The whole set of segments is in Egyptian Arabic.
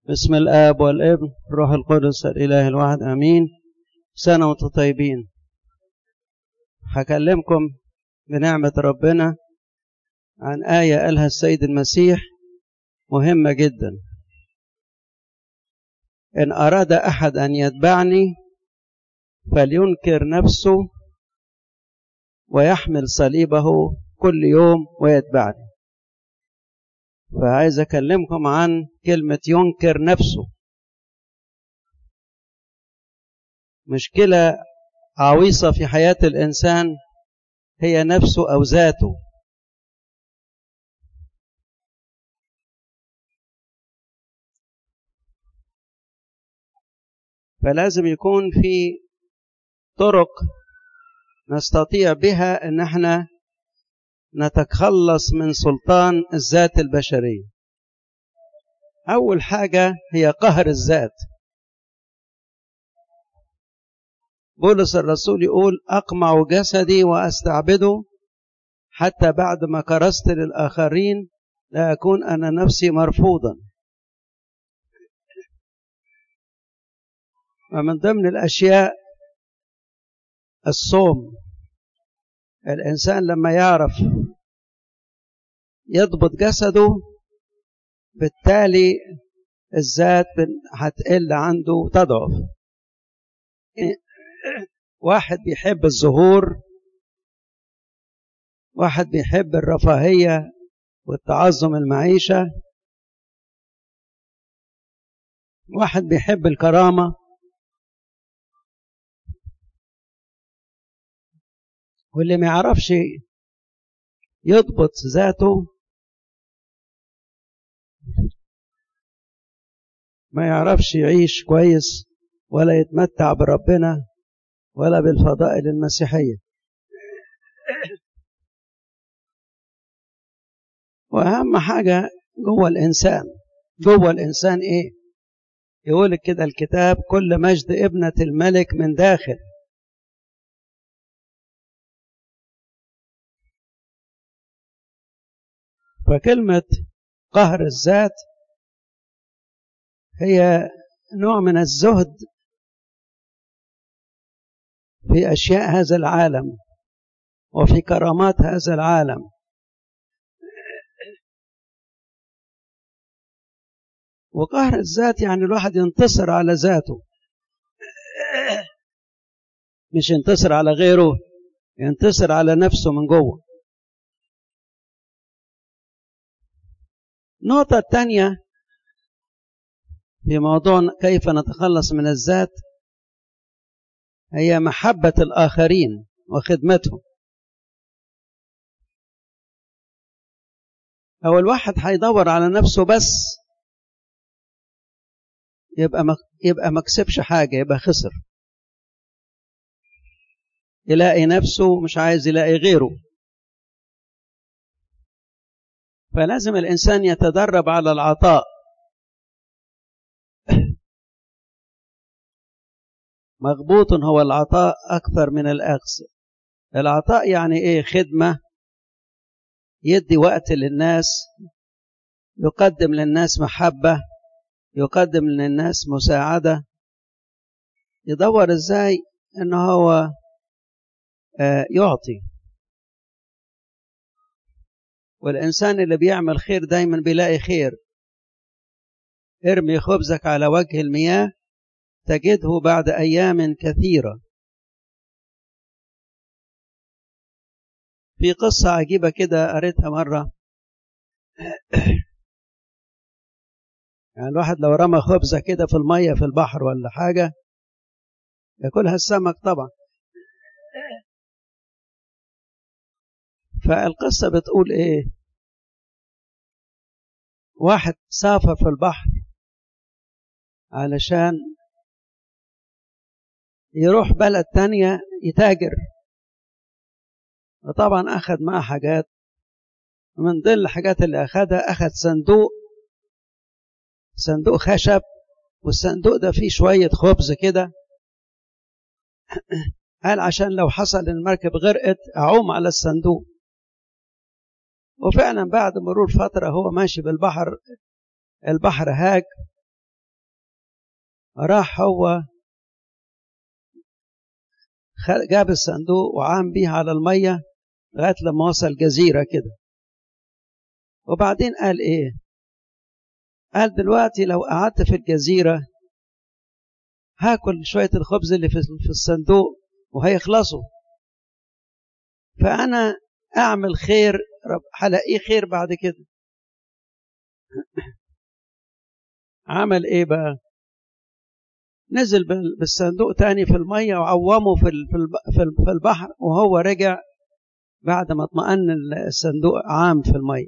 بسم الآب والابن الروح القدس الإله الواحد آمين سنة وانتم طيبين هكلمكم بنعمة ربنا عن آية قالها السيد المسيح مهمة جدا إن أراد أحد أن يتبعني فلينكر نفسه ويحمل صليبه كل يوم ويتبعني فعايز أكلمكم عن كلمة ينكر نفسه مشكلة عويصة في حياة الإنسان هي نفسه أو ذاته فلازم يكون في طرق نستطيع بها ان احنا نتخلص من سلطان الذات البشريه اول حاجه هي قهر الذات بولس الرسول يقول اقمع جسدي واستعبده حتى بعد ما كرست للاخرين لا اكون انا نفسي مرفوضا ومن ضمن الاشياء الصوم الانسان لما يعرف يضبط جسده بالتالي الذات هتقل عنده وتضعف واحد بيحب الظهور واحد بيحب الرفاهية والتعظم المعيشة واحد بيحب الكرامة واللي ما يعرفش يضبط ذاته ما يعرفش يعيش كويس ولا يتمتع بربنا ولا بالفضائل المسيحية وأهم حاجة جوه الإنسان جوه الإنسان إيه يقول كده الكتاب كل مجد ابنة الملك من داخل فكلمة قهر الذات هي نوع من الزهد في أشياء هذا العالم وفي كرامات هذا العالم وقهر الذات يعني الواحد ينتصر على ذاته مش ينتصر على غيره ينتصر على نفسه من جوه النقطة الثانية في موضوع كيف نتخلص من الذات هي محبة الآخرين وخدمتهم أو الواحد هيدور على نفسه بس يبقى ما يبقى ما كسبش حاجة يبقى خسر يلاقي نفسه مش عايز يلاقي غيره فلازم الإنسان يتدرب على العطاء مغبوط هو العطاء أكثر من الأخذ العطاء يعني إيه خدمة يدي وقت للناس يقدم للناس محبة يقدم للناس مساعدة يدور إزاي إن هو يعطي والإنسان اللي بيعمل خير دايما بيلاقي خير ارمي خبزك على وجه المياه تجده بعد أيام كثيرة في قصة عجيبة كده قريتها مرة يعني الواحد لو رمى خبزة كده في المية في البحر ولا حاجة ياكلها السمك طبعا فالقصة بتقول ايه واحد سافر في البحر علشان يروح بلد تانية يتاجر وطبعا أخذ معه حاجات ومن ضمن الحاجات اللي أخذها أخذ صندوق صندوق خشب والصندوق ده فيه شوية خبز كده قال عشان لو حصل المركب غرقت أعوم على الصندوق وفعلا بعد مرور فترة هو ماشي بالبحر البحر هاج راح هو جاب الصندوق وعام بيه على المية لغاية لما وصل جزيرة كده وبعدين قال ايه قال دلوقتي لو قعدت في الجزيرة هاكل شوية الخبز اللي في الصندوق وهيخلصوا فأنا أعمل خير هلاقيه خير بعد كده عمل ايه بقى نزل بالصندوق تاني في المية وعومه في البحر وهو رجع بعد ما اطمأن الصندوق عام في المية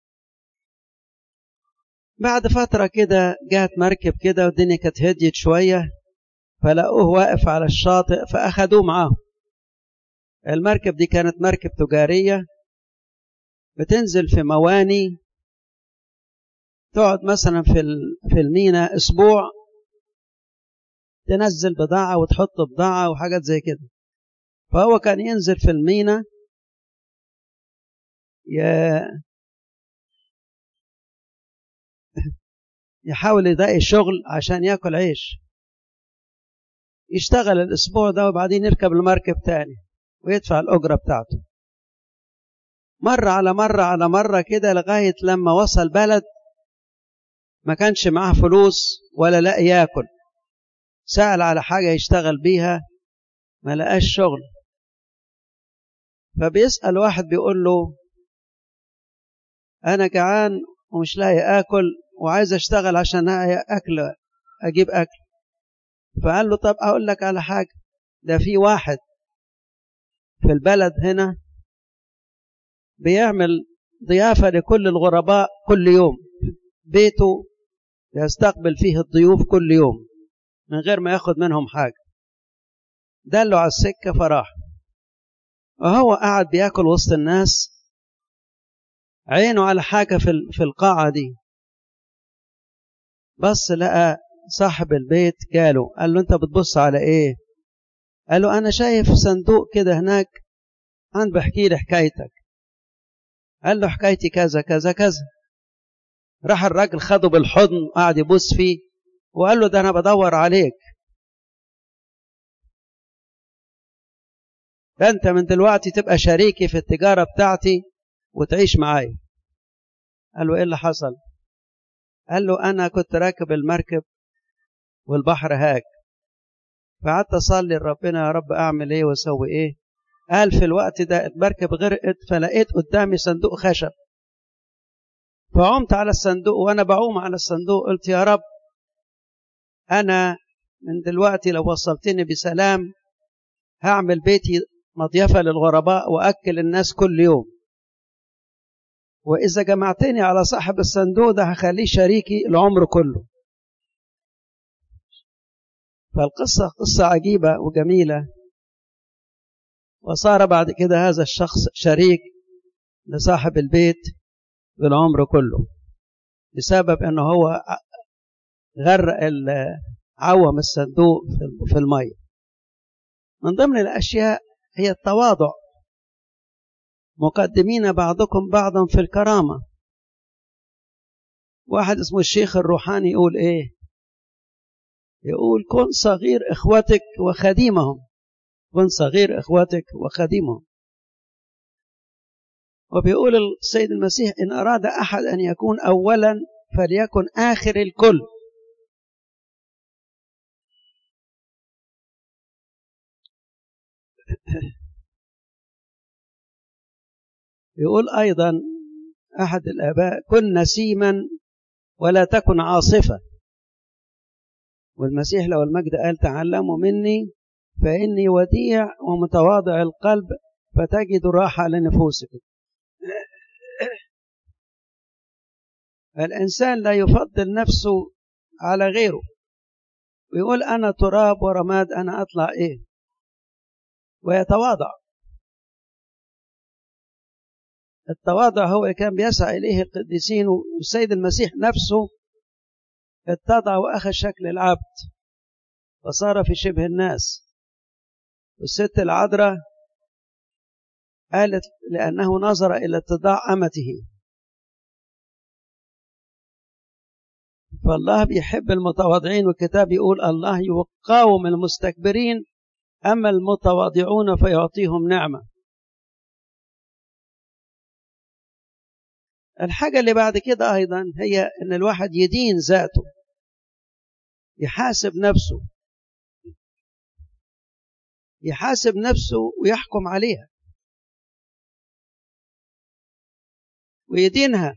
بعد فترة كده جات مركب كده والدنيا كانت هديت شوية فلقوه واقف على الشاطئ فأخدوه معاهم المركب دي كانت مركب تجارية بتنزل في مواني تقعد مثلا في في المينا اسبوع تنزل بضاعة وتحط بضاعة وحاجات زي كده فهو كان ينزل في المينا يحاول يلاقي شغل عشان ياكل عيش يشتغل الاسبوع ده وبعدين يركب المركب تاني ويدفع الاجره بتاعته مرة على مرة على مرة كده لغاية لما وصل بلد ما كانش معاه فلوس ولا لاقي ياكل سأل على حاجة يشتغل بيها ما لقاش شغل فبيسأل واحد بيقول له أنا جعان ومش لاقي آكل وعايز أشتغل عشان أكل أجيب أكل فقال له طب أقول لك على حاجة ده في واحد في البلد هنا بيعمل ضيافة لكل الغرباء كل يوم بيته يستقبل فيه الضيوف كل يوم من غير ما ياخد منهم حاجة دله على السكة فراح وهو قاعد بياكل وسط الناس عينه على حاجة في في القاعة دي بص لقى صاحب البيت قاله قال له انت بتبص على ايه قال له انا شايف صندوق كده هناك انا بحكي لي حكايتك قال له حكايتي كذا كذا كذا راح الراجل خده بالحضن وقعد يبص فيه وقال له ده انا بدور عليك ده انت من دلوقتي تبقى شريكي في التجاره بتاعتي وتعيش معايا قال له ايه اللي حصل قال له انا كنت راكب المركب والبحر هاج فقعدت اصلي لربنا يا رب اعمل ايه واسوي ايه قال في الوقت ده المركب غرقت فلقيت قدامي صندوق خشب فعمت على الصندوق وانا بعوم على الصندوق قلت يا رب انا من دلوقتي لو وصلتني بسلام هعمل بيتي مضيفة للغرباء وأكل الناس كل يوم وإذا جمعتني على صاحب الصندوق ده هخليه شريكي العمر كله فالقصة قصة عجيبة وجميلة وصار بعد كده هذا الشخص شريك لصاحب البيت بالعمر كله بسبب أنه هو غرق عوم الصندوق في المية من ضمن الأشياء هي التواضع مقدمين بعضكم بعضا في الكرامة واحد اسمه الشيخ الروحاني يقول ايه يقول كن صغير اخوتك وخديمهم كن صغير اخوتك وخديمهم وبيقول السيد المسيح ان اراد احد ان يكون اولا فليكن اخر الكل يقول أيضا أحد الآباء كن نسيما ولا تكن عاصفة والمسيح لو المجد قال تعلموا مني فإني وديع ومتواضع القلب فتجد راحة لنفوسكم الإنسان لا يفضل نفسه على غيره ويقول أنا تراب ورماد أنا أطلع إيه ويتواضع التواضع هو اللي كان بيسعى إليه القديسين والسيد المسيح نفسه اتضع وأخذ شكل العبد فصار في شبه الناس والست العذراء قالت لأنه نظر إلى اتضاع أمته فالله بيحب المتواضعين والكتاب يقول الله يقاوم المستكبرين أما المتواضعون فيعطيهم نعمة الحاجة اللي بعد كده أيضا هي أن الواحد يدين ذاته يحاسب نفسه يحاسب نفسه ويحكم عليها ويدينها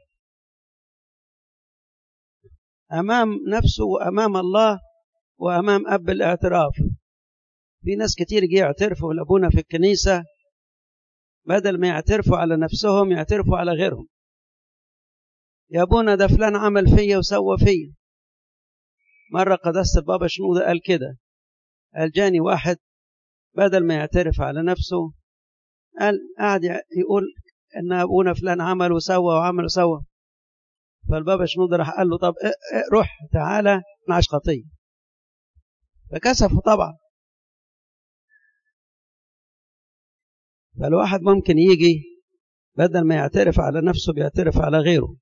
أمام نفسه وأمام الله وأمام أب الاعتراف في ناس كتير جه يعترفوا لأبونا في الكنيسة بدل ما يعترفوا على نفسهم يعترفوا على غيرهم يا ابونا ده فلان عمل فيا وسوى فيا مرة قداسة البابا شنودة قال كده قال جاني واحد بدل ما يعترف على نفسه قال قاعد يقول ان ابونا فلان عمل وسوى وعمل وسوى فالبابا شنودة راح قال له طب روح تعالى نعش خطيه فكسفه طبعا فالواحد ممكن يجي بدل ما يعترف على نفسه بيعترف على غيره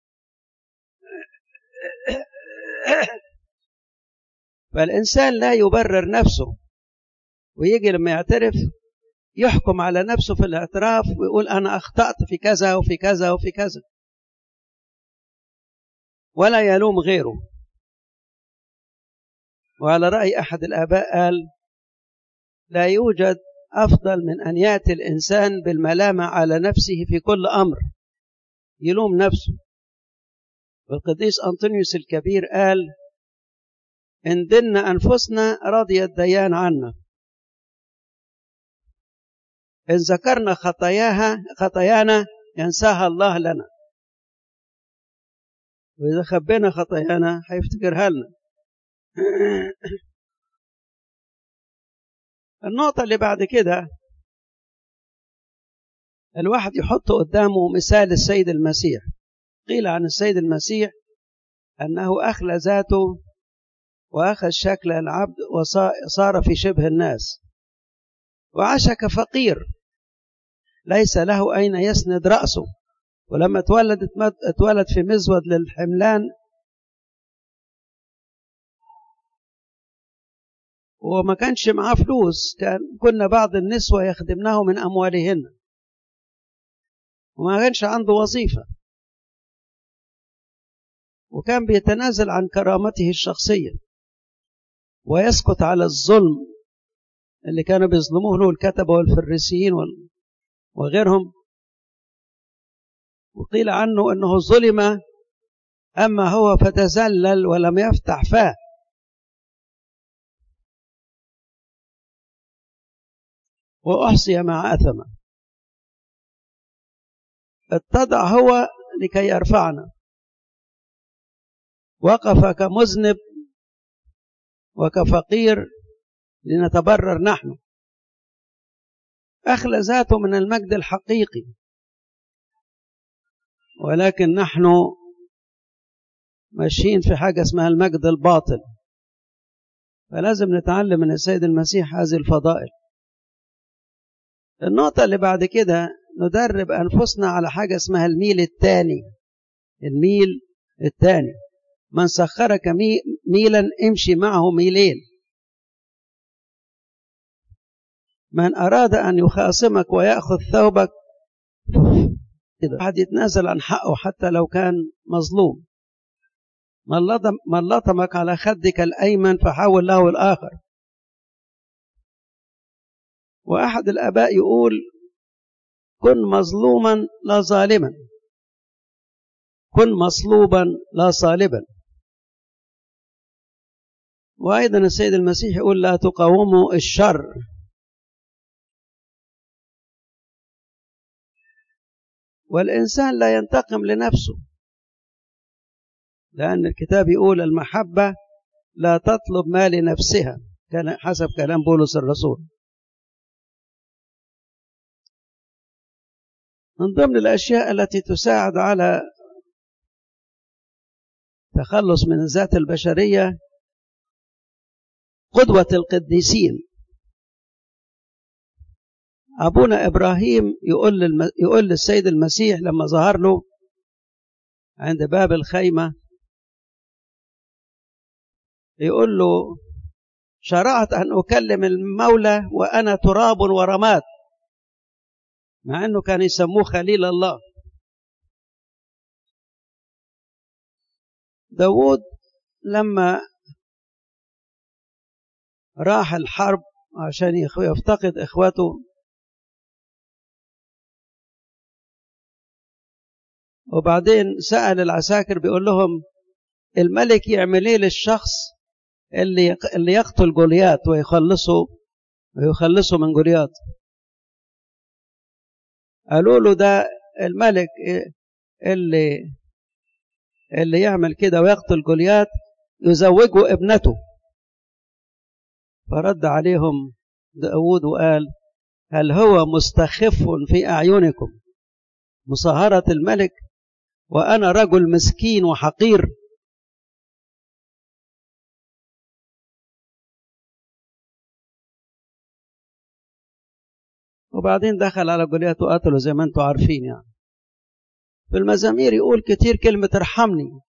فالإنسان لا يبرر نفسه ويجي لما يعترف يحكم على نفسه في الاعتراف ويقول أنا أخطأت في كذا وفي كذا وفي كذا ولا يلوم غيره وعلى رأي أحد الآباء قال لا يوجد أفضل من أن يأتي الإنسان بالملامة على نفسه في كل أمر يلوم نفسه والقديس أنطونيوس الكبير قال إن دنا أنفسنا رضي الديان عنا إن ذكرنا خطاياها خطايانا ينساها الله لنا وإذا خبينا خطايانا هيفتكرها لنا النقطة اللي بعد كده الواحد يحط قدامه مثال السيد المسيح قيل عن السيد المسيح أنه أخلى ذاته وأخذ شكل العبد وصار في شبه الناس وعاش كفقير ليس له أين يسند رأسه ولما اتولد اتولد في مزود للحملان وما كانش معاه فلوس كان كنا بعض النسوة يخدمناه من أموالهن وما كانش عنده وظيفة وكان بيتنازل عن كرامته الشخصية ويسكت على الظلم اللي كانوا بيظلموه له الكتبة والفريسيين وغيرهم وقيل عنه أنه ظلم أما هو فتزلل ولم يفتح فاه وأحصي مع أثمة اتضع هو لكي يرفعنا وقف كمذنب وكفقير لنتبرر نحن أخلى ذاته من المجد الحقيقي ولكن نحن ماشيين في حاجة اسمها المجد الباطل فلازم نتعلم من السيد المسيح هذه الفضائل النقطة اللي بعد كده ندرب أنفسنا على حاجة اسمها الميل الثاني الميل الثاني من سخرك ميلا امشي معه ميلين من أراد أن يخاصمك ويأخذ ثوبك كده واحد يتنازل عن حقه حتى لو كان مظلوم من لطمك على خدك الأيمن فحاول له الآخر وأحد الآباء يقول كن مظلوما لا ظالما كن مصلوبا لا صالبا وأيضا السيد المسيح يقول لا تقاوموا الشر والإنسان لا ينتقم لنفسه لأن الكتاب يقول المحبة لا تطلب ما لنفسها كان حسب كلام بولس الرسول من ضمن الأشياء التي تساعد على تخلص من الذات البشرية قدوة القديسين أبونا إبراهيم يقول, للم... يقول للسيد المسيح لما ظهر له عند باب الخيمة يقول له شرعت أن أكلم المولى وأنا تراب ورماد مع أنه كان يسموه خليل الله داود لما راح الحرب عشان يفتقد إخوته وبعدين سأل العساكر بيقول لهم الملك يعمل ايه للشخص اللي اللي يقتل جوليات ويخلصه ويخلصه من جوليات قالوا له ده الملك اللي اللي يعمل كده ويقتل جوليات يزوجه ابنته فرد عليهم داود وقال هل هو مستخف في أعينكم مصاهرة الملك وأنا رجل مسكين وحقير وبعدين دخل على جوليات وقتله زي ما انتم عارفين يعني في المزامير يقول كتير كلمة ارحمني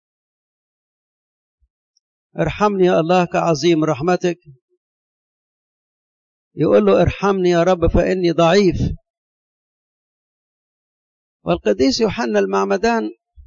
ارحمني يا الله كعظيم رحمتك يقول له ارحمني يا رب فإني ضعيف والقديس يوحنا المعمدان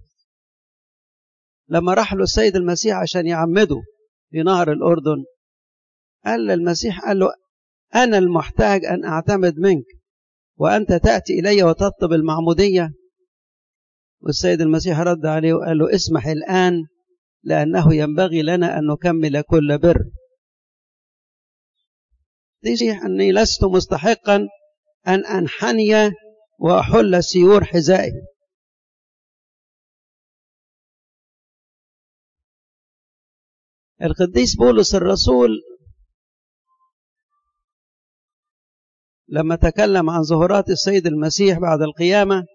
لما راح له السيد المسيح عشان يعمده في نهر الأردن قال للمسيح قال له أنا المحتاج أن أعتمد منك وأنت تأتي إلي وتطلب المعمودية والسيد المسيح رد عليه وقال له اسمح الآن لأنه ينبغي لنا أن نكمل كل بر تيجي أني لست مستحقا أن أنحني وأحل سيور حذائي القديس بولس الرسول لما تكلم عن ظهورات السيد المسيح بعد القيامة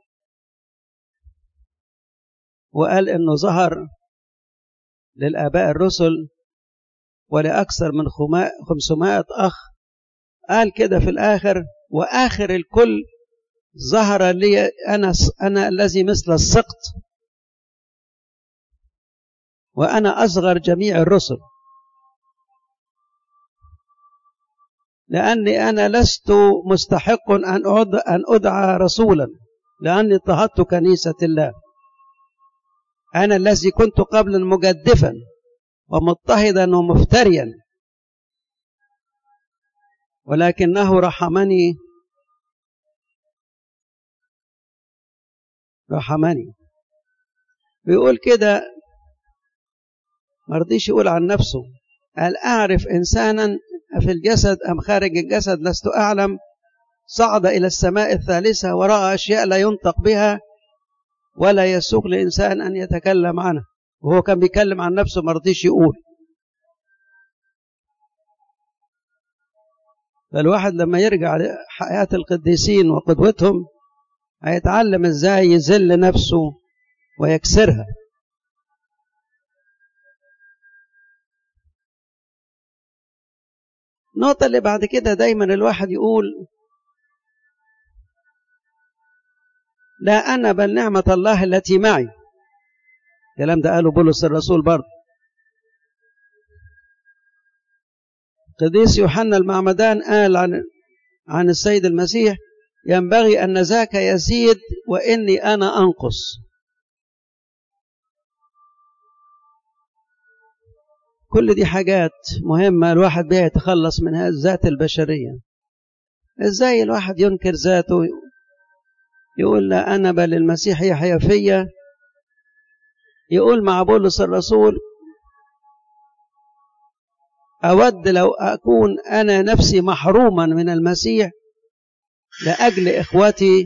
وقال إنه ظهر للآباء الرسل ولأكثر من خمسمائة أخ قال كده في الآخر وآخر الكل ظهر لي أنا, أنا الذي مثل السقط وأنا أصغر جميع الرسل لأني أنا لست مستحق أن أن أدعى رسولا لأني اضطهدت كنيسة الله أنا الذي كنت قبلا مجدفا ومضطهدا ومفتريا ولكنه رحمني رحمني بيقول كده ما رضيش يقول عن نفسه قال أعرف إنسانا في الجسد أم خارج الجسد لست أعلم صعد إلى السماء الثالثة ورأى أشياء لا ينطق بها ولا يسوق لإنسان أن يتكلم عنها وهو كان بيتكلم عن نفسه ما رضيش يقول فالواحد لما يرجع لحياة القديسين وقدوتهم هيتعلم ازاي يذل نفسه ويكسرها النقطة اللي بعد كده دايما الواحد يقول لا أنا بل نعمة الله التي معي الكلام ده قاله بولس الرسول برضه قديس يوحنا المعمدان قال عن عن السيد المسيح ينبغي أن ذاك يزيد وإني أنا أنقص كل دي حاجات مهمة الواحد بيها يتخلص من الذات البشرية ازاي الواحد ينكر ذاته يقول لا أنا بل المسيح يحيى فيا يقول مع بولس الرسول أود لو أكون أنا نفسي محروما من المسيح لأجل إخوتي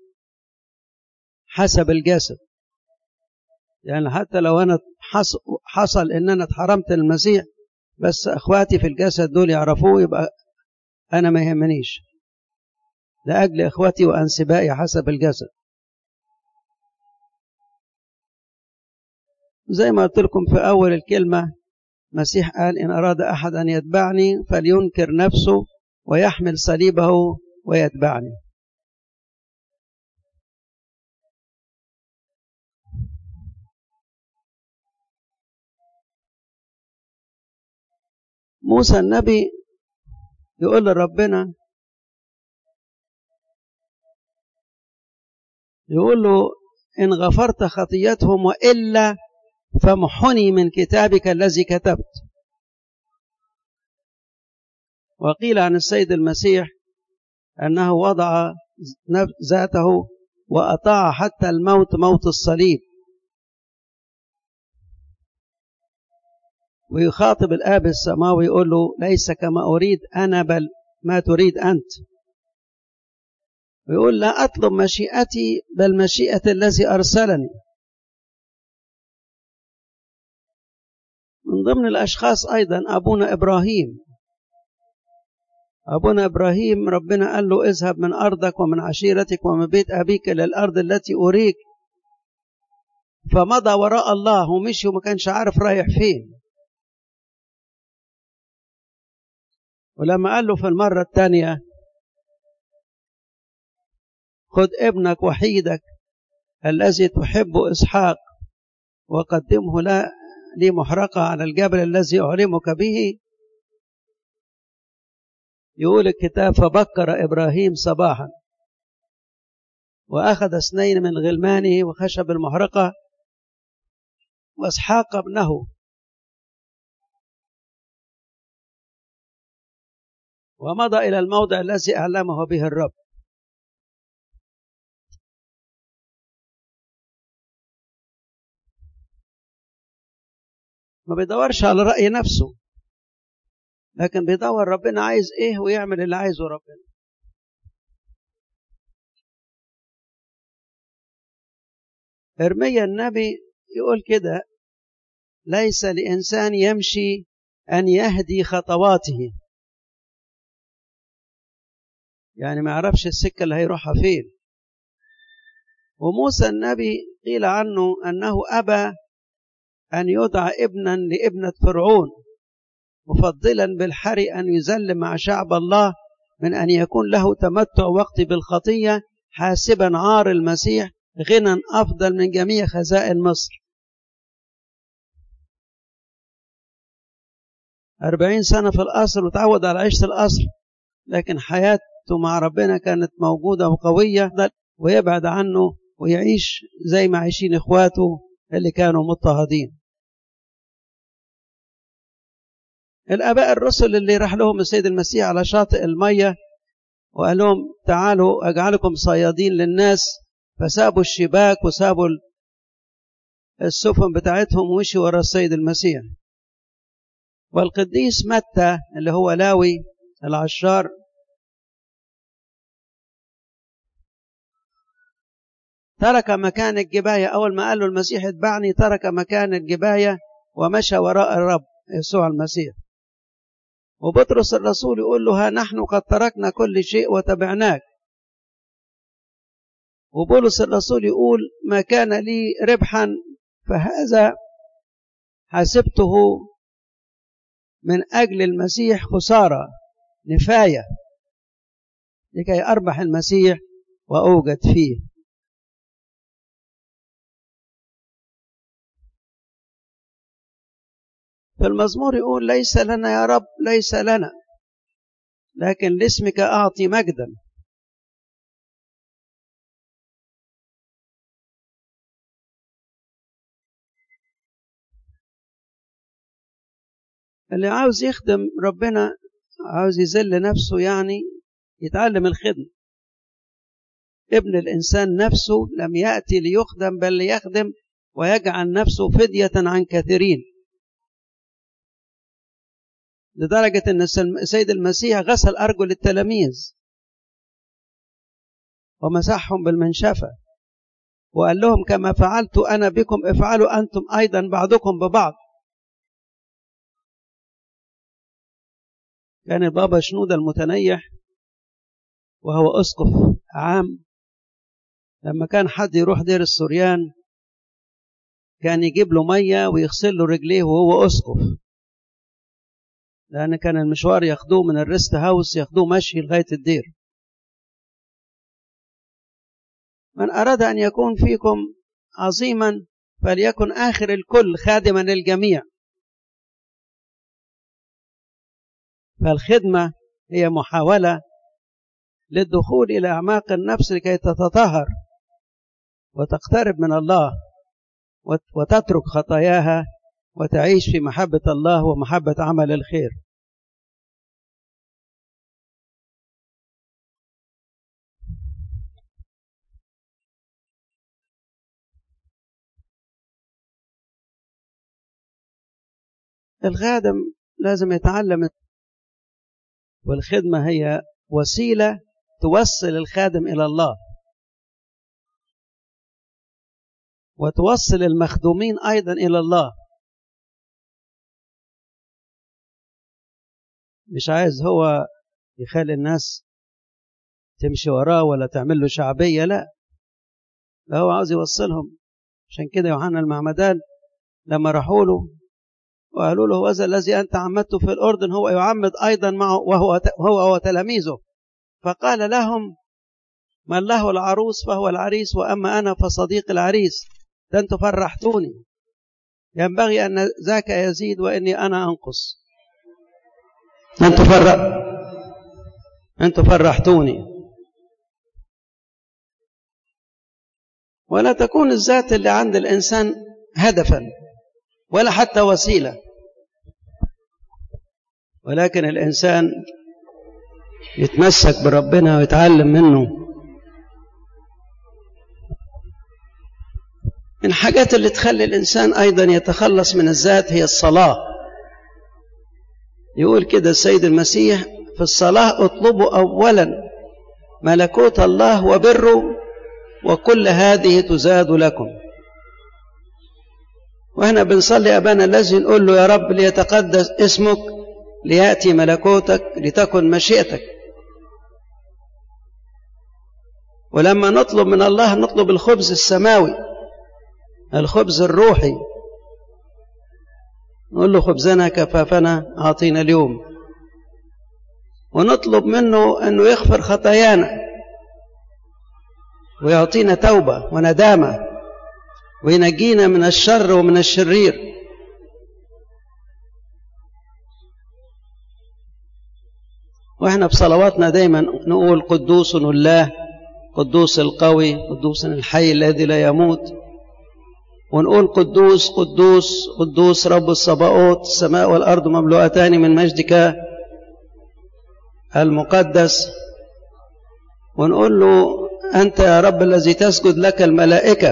حسب الجسد يعني حتى لو أنا حصل إن أنا اتحرمت المسيح بس إخواتي في الجسد دول يعرفوه يبقى أنا ما يهمنيش لأجل إخوتي وأنسبائي حسب الجسد زي ما قلت لكم في أول الكلمة مسيح قال إن أراد أحد أن يتبعني فلينكر نفسه ويحمل صليبه ويتبعني موسى النبي يقول لربنا يقول له إن غفرت خطيتهم وإلا فامحني من كتابك الذي كتبت وقيل عن السيد المسيح أنه وضع ذاته وأطاع حتى الموت موت الصليب ويخاطب الآب السماوي يقول له ليس كما أريد أنا بل ما تريد أنت ويقول لا أطلب مشيئتي بل مشيئة الذي أرسلني من ضمن الأشخاص أيضا أبونا إبراهيم أبونا إبراهيم ربنا قال له اذهب من أرضك ومن عشيرتك ومن بيت أبيك إلى الأرض التي أريك فمضى وراء الله ومشي وما كانش عارف رايح فين ولما قال له في المرة الثانية خذ ابنك وحيدك الذي تحب إسحاق وقدمه لي محرقة على الجبل الذي أعلمك به يقول الكتاب فبكر إبراهيم صباحا وأخذ اثنين من غلمانه وخشب المحرقة واسحاق ابنه ومضى إلى الموضع الذي أعلمه به الرب ما بيدورش على رأي نفسه لكن بيدور ربنا عايز ايه ويعمل اللي عايزه ربنا ارميا النبي يقول كده ليس لإنسان يمشي أن يهدي خطواته يعني ما يعرفش السكة اللي هيروحها فين وموسى النبي قيل عنه أنه أبى أن يدعى ابنا لابنة فرعون مفضلا بالحري أن يذل مع شعب الله من أن يكون له تمتع وقتي بالخطية حاسبا عار المسيح غنى أفضل من جميع خزائن مصر أربعين سنة في القصر وتعود على عيشة القصر لكن حياته مع ربنا كانت موجودة وقوية ويبعد عنه ويعيش زي ما عايشين إخواته اللي كانوا مضطهدين الآباء الرسل اللي راح لهم السيد المسيح على شاطئ المية وقال لهم تعالوا أجعلكم صيادين للناس فسابوا الشباك وسابوا السفن بتاعتهم ومشوا ورا السيد المسيح والقديس متى اللي هو لاوي العشار ترك مكان الجباية أول ما قال له المسيح اتبعني ترك مكان الجباية ومشى وراء الرب يسوع المسيح وبطرس الرسول يقول له ها نحن قد تركنا كل شيء وتبعناك وبولس الرسول يقول ما كان لي ربحا فهذا حسبته من أجل المسيح خسارة نفاية لكي أربح المسيح وأوجد فيه في المزمور يقول ليس لنا يا رب ليس لنا لكن لاسمك أعطي مجدا اللي عاوز يخدم ربنا عاوز يذل نفسه يعني يتعلم الخدمة ابن الإنسان نفسه لم يأتي ليخدم بل ليخدم ويجعل نفسه فدية عن كثيرين لدرجة أن السيد المسيح غسل أرجل التلاميذ ومسحهم بالمنشفة وقال لهم كما فعلت أنا بكم افعلوا أنتم أيضا بعضكم ببعض كان البابا شنودة المتنيح وهو أسقف عام لما كان حد يروح دير السوريان كان يجيب له مية ويغسل له رجليه وهو أسقف لأن كان المشوار ياخدوه من الريست هاوس ياخدوه مشي لغاية الدير من أراد أن يكون فيكم عظيما فليكن آخر الكل خادما للجميع فالخدمة هي محاولة للدخول إلى أعماق النفس لكي تتطهر وتقترب من الله وتترك خطاياها وتعيش في محبة الله ومحبة عمل الخير الخادم لازم يتعلم والخدمة هي وسيلة توصل الخادم إلى الله وتوصل المخدومين أيضا إلى الله مش عايز هو يخلي الناس تمشي وراه ولا تعمل له شعبية لا لا هو عاوز يوصلهم عشان كده يوحنا المعمدان لما راحوا له وقالوا له هذا الذي أنت عمدته في الأردن هو يعمد أيضا معه وهو هو وتلاميذه فقال لهم من له العروس فهو العريس وأما أنا فصديق العريس ده أنتم فرحتوني ينبغي أن ذاك يزيد وإني أنا أنقص أنتم فرح أنتم فرحتوني ولا تكون الذات اللي عند الإنسان هدفا ولا حتى وسيلة ولكن الإنسان يتمسك بربنا ويتعلم منه من الحاجات اللي تخلي الإنسان أيضا يتخلص من الذات هي الصلاة يقول كده السيد المسيح في الصلاة اطلبوا أولا ملكوت الله وبره وكل هذه تزاد لكم واحنا بنصلي أبانا الذي نقول له يا رب ليتقدس اسمك ليأتي ملكوتك لتكن مشيئتك ولما نطلب من الله نطلب الخبز السماوي الخبز الروحي نقول له خبزنا كفافنا أعطينا اليوم ونطلب منه أنه يغفر خطايانا ويعطينا توبة وندامة وينجينا من الشر ومن الشرير واحنا بصلواتنا دايما نقول قدوس الله قدوس القوي قدوس الحي الذي لا يموت ونقول قدوس قدوس قدوس رب الصباؤوت السماء والأرض مملوءتان من مجدك المقدس ونقول له أنت يا رب الذي تسجد لك الملائكة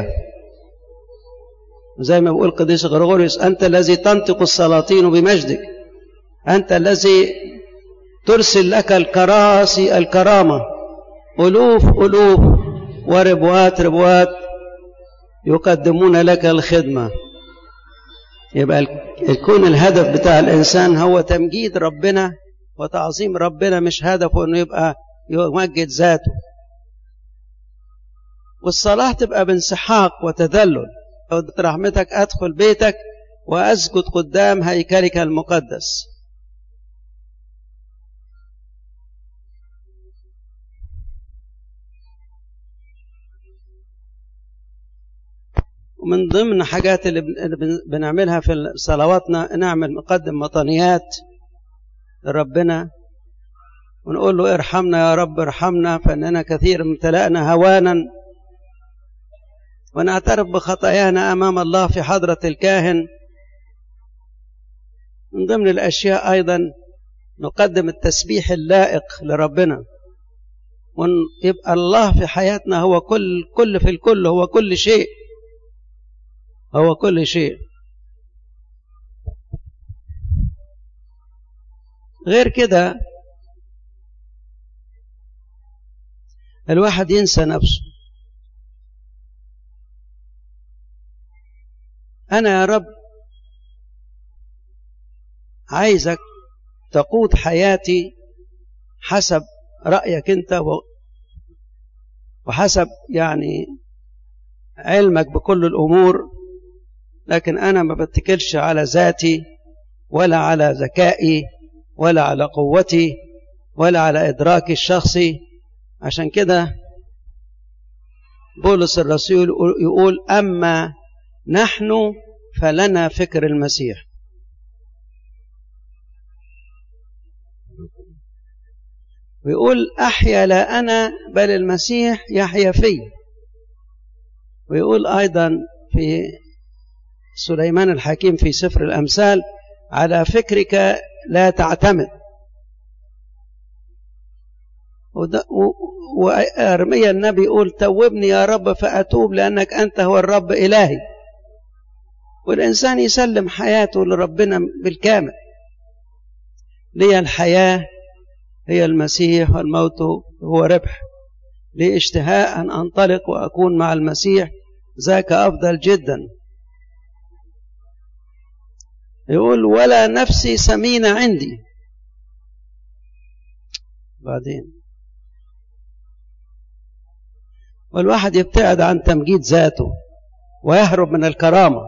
زي ما بيقول قديس غرغوريوس أنت الذي تنطق السلاطين بمجدك أنت الذي ترسل لك الكراسي الكرامة ألوف ألوف وربوات ربوات يقدمون لك الخدمة يبقى يكون الهدف بتاع الإنسان هو تمجيد ربنا وتعظيم ربنا مش هدفه أنه يبقى يمجد ذاته والصلاة تبقى بانسحاق وتذلل رحمتك أدخل بيتك وأسجد قدام هيكلك المقدس ومن ضمن حاجات اللي بنعملها في صلواتنا نعمل مقدم مطنيات لربنا ونقول له ارحمنا يا رب ارحمنا فاننا كثير امتلأنا هوانا ونعترف بخطايانا امام الله في حضرة الكاهن من ضمن الاشياء ايضا نقدم التسبيح اللائق لربنا ويبقى الله في حياتنا هو كل كل في الكل هو كل شيء هو كل شيء غير كده الواحد ينسى نفسه أنا يا رب عايزك تقود حياتي حسب رأيك أنت وحسب يعني علمك بكل الأمور لكن أنا ما بتكلش على ذاتي ولا على ذكائي ولا على قوتي ولا على إدراكي الشخصي عشان كده بولس الرسول يقول أما نحن فلنا فكر المسيح ويقول أحيا لا أنا بل المسيح يحيا في ويقول أيضا في سليمان الحكيم في سفر الأمثال على فكرك لا تعتمد وأرميا النبي يقول توبني يا رب فأتوب لأنك أنت هو الرب إلهي والإنسان يسلم حياته لربنا بالكامل لي الحياة هي المسيح والموت هو ربح لي اشتهاء أن أنطلق وأكون مع المسيح ذاك أفضل جدا يقول ولا نفسي سمينة عندي بعدين والواحد يبتعد عن تمجيد ذاته ويهرب من الكرامة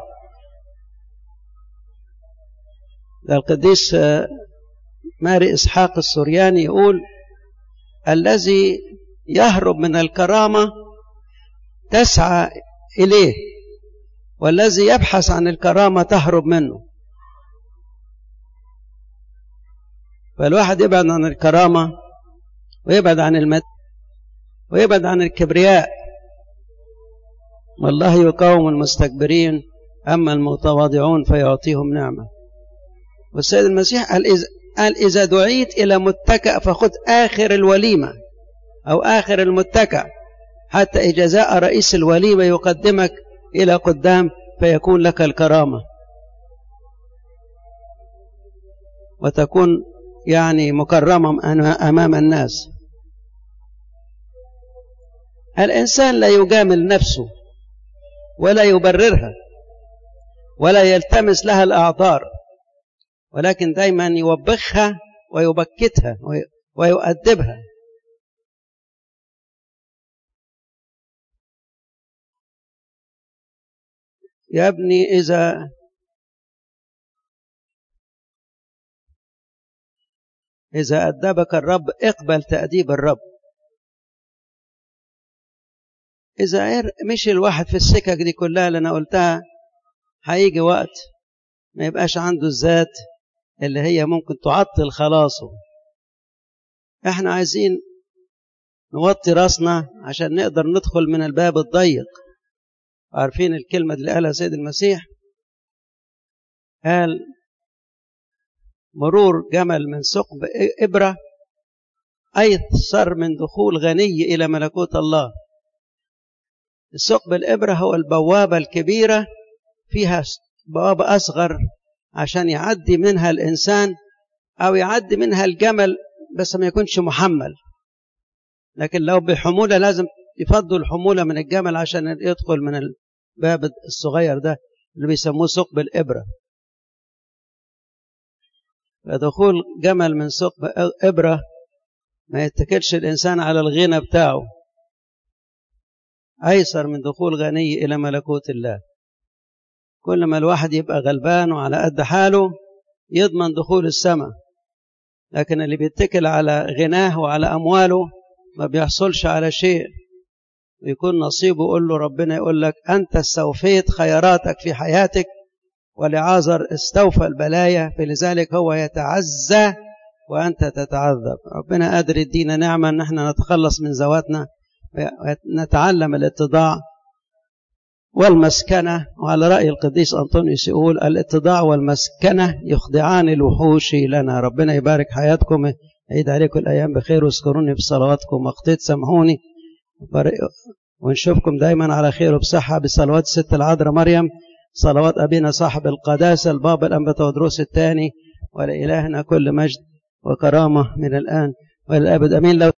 ده القديس ماري إسحاق السورياني يقول الذي يهرب من الكرامة تسعى إليه والذي يبحث عن الكرامة تهرب منه فالواحد يبعد عن الكرامة ويبعد عن المد ويبعد عن الكبرياء والله يقاوم المستكبرين أما المتواضعون فيعطيهم نعمة والسيد المسيح قال إذا, قال إذا دعيت إلى متكأ فخذ آخر الوليمة أو آخر المتكأ حتى إذا جاء رئيس الوليمة يقدمك إلى قدام فيكون لك الكرامة وتكون يعني مكرمة أمام الناس الإنسان لا يجامل نفسه ولا يبررها ولا يلتمس لها الأعذار ولكن دايما يوبخها ويبكتها ويؤدبها يا ابني إذا إذا أدبك الرب اقبل تأديب الرب إذا مشي الواحد في السكك دي كلها اللي أنا قلتها هيجي وقت ما يبقاش عنده الذات اللي هي ممكن تعطل خلاصه احنا عايزين نوطي راسنا عشان نقدر ندخل من الباب الضيق عارفين الكلمة اللي قالها سيد المسيح قال مرور جمل من ثقب إبرة أيسر من دخول غني إلى ملكوت الله الثقب الإبرة هو البوابة الكبيرة فيها بوابة أصغر عشان يعدي منها الإنسان أو يعدي منها الجمل بس ما يكونش محمل لكن لو بحمولة لازم يفضوا الحمولة من الجمل عشان يدخل من الباب الصغير ده اللي بيسموه ثقب الإبرة فدخول جمل من ثقب إبرة ما يتكلش الإنسان على الغنى بتاعه أيسر من دخول غني إلى ملكوت الله كل ما الواحد يبقى غلبان وعلى قد حاله يضمن دخول السماء لكن اللي بيتكل على غناه وعلى أمواله ما بيحصلش على شيء ويكون نصيبه يقول له ربنا يقول لك أنت استوفيت خيراتك في حياتك ولعازر استوفى البلايا فلذلك هو يتعزى وأنت تتعذب ربنا قادر يدينا نعمة أن احنا نتخلص من ذواتنا ونتعلم الاتضاع والمسكنة وعلى رأي القديس أنطونيوس يقول الاتضاع والمسكنة يخضعان الوحوش لنا ربنا يبارك حياتكم عيد عليكم الأيام بخير واذكروني بصلواتكم واقتيت سامحوني ونشوفكم دايما على خير وبصحة بصلوات الست العذراء مريم صلوات أبينا صاحب القداسة البابا الأنبا تودروس الثاني ولإلهنا كل مجد وكرامة من الآن والأبد أمين لو